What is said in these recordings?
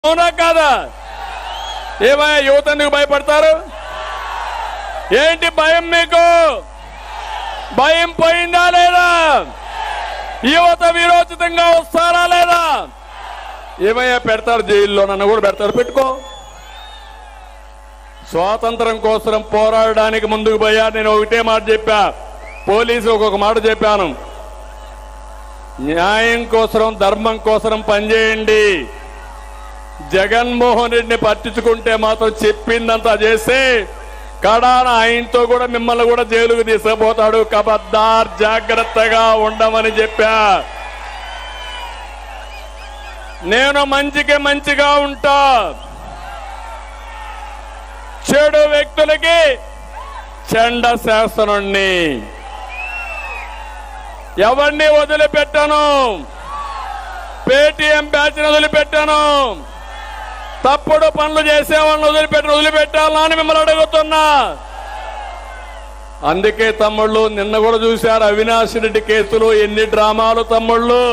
అవునా కాదా ఏమయ్యా యువత ఎందుకు భయపడతారు ఏంటి భయం మీకు భయం పోయిందా లేదా యువత విరోచితంగా వస్తారా లేదా ఏమయ్యా పెడతారు జైల్లో నన్ను కూడా పెడతారు పెట్టుకో స్వాతంత్రం కోసం పోరాడడానికి ముందుకు పోయా నేను ఒకటే మాట చెప్పా పోలీసు ఒక్కొక్క మాట చెప్పాను న్యాయం కోసం ధర్మం కోసం పనిచేయండి జగన్మోహన్ రెడ్డిని పట్టించుకుంటే మాత్రం చెప్పిందంతా చేస్తే కడాన ఆయనతో కూడా మిమ్మల్ని కూడా జైలుకు తీసుకుపోతాడు కబద్దార్ జాగ్రత్తగా ఉండమని చెప్పా నేను మంచికి మంచిగా ఉంటా చెడు వ్యక్తులకి చెండ శాసనుణ్ణి ఎవరిని వదిలిపెట్టాను పేటీఎం బ్యాచ్ వదిలిపెట్టాను తప్పుడు పనులు చేసేవాళ్ళని వదిలిపెట్టి వదిలిపెట్టాలా అని మిమ్మల్ని అడుగుతున్నా అందుకే తమ్ముళ్ళు నిన్న కూడా చూశారు అవినాష్ రెడ్డి కేసులో ఎన్ని డ్రామాలు తమ్ముళ్ళు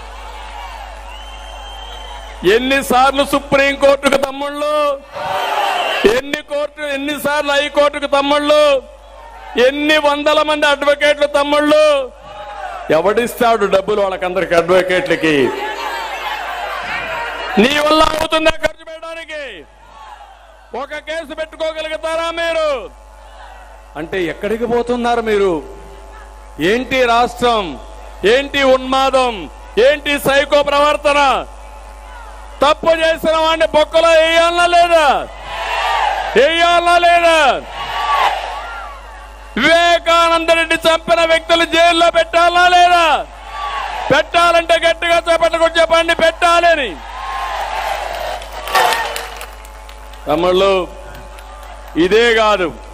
ఎన్నిసార్లు సుప్రీంకోర్టుకు తమ్ముళ్ళు ఎన్ని కోర్టు ఎన్నిసార్లు హైకోర్టుకు తమ్ముళ్ళు ఎన్ని వందల మంది అడ్వకేట్లు తమ్ముళ్ళు ఎవడిస్తాడు డబ్బులు వాళ్ళకందరికి అడ్వకేట్లకి నీ వల్ల అవుతుందా ఖర్చు పెట్టడానికి ఒక కేసు పెట్టుకోగలుగుతారా మీరు అంటే ఎక్కడికి పోతున్నారు మీరు ఏంటి రాష్ట్రం ఏంటి ఉన్మాదం ఏంటి సైకో ప్రవర్తన తప్పు చేసిన వాడిని బొక్కలో వేయాలనా లేదా వేయాలనా లేదా వివేకానంద రెడ్డి చంపిన వ్యక్తులు జైల్లో పెట్టాలా లేదా పెట్టాలంటే గట్టిగా చేపట్టుకుని చెప్పండి పెట్టాలని తమ్ముళ్ళు ఇదే కాదు